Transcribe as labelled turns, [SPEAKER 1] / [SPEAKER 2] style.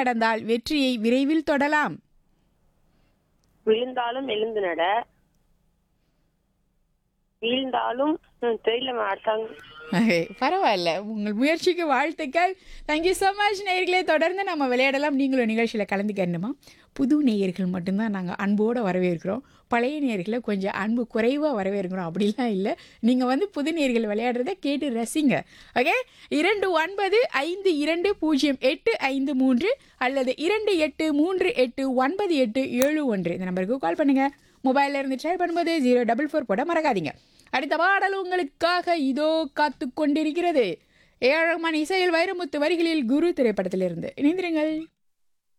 [SPEAKER 1] நடந்தால் வெற்றியை விரைவில் தொடலாம்
[SPEAKER 2] விழுந்தாலும் எழுந்து நட வீழ்ந்தாலும் ம், தெரியல அடுத்தாங்க
[SPEAKER 1] Okay, பரவாயில்ல உங்கள் முயற்சிக்கு வாழ்த்துக்கள் தேங்க்யூ ஸோ மச் நேயர்களே தொடர்ந்து நம்ம விளையாடலாம் நீங்களும் நிகழ்ச்சியில் கலந்துக்கணுமா புது நேயர்கள் மட்டும்தான் நாங்கள் அன்போடு வரவேற்கிறோம் பழைய நேயர்களை கொஞ்சம் அன்பு குறைவாக வரவேற்கிறோம் அப்படிலாம் இல்லை நீங்கள் வந்து புது நேயர்கள் விளையாடுறத கேட்டு ரசிங்க ஓகே இரண்டு ஒன்பது ஐந்து இரண்டு பூஜ்ஜியம் எட்டு ஐந்து மூன்று அல்லது இரண்டு எட்டு மூன்று எட்டு ஒன்பது எட்டு ஏழு ஒன்று இந்த நம்பருக்கு கால் பண்ணுங்கள் மொபைலில் இருந்து ட்ரை பண்ணும்போது ஜீரோ டபுள் ஃபோர் போட மறக்காதீங்க அடுத்த பாடல் உங்களுக்காக இதோ காத்து கொண்டிருக்கிறது ஏழு மணி இசையில் வைரமுத்து வரிகளில் குரு திரைப்படத்திலிருந்து இணைந்திருங்கள்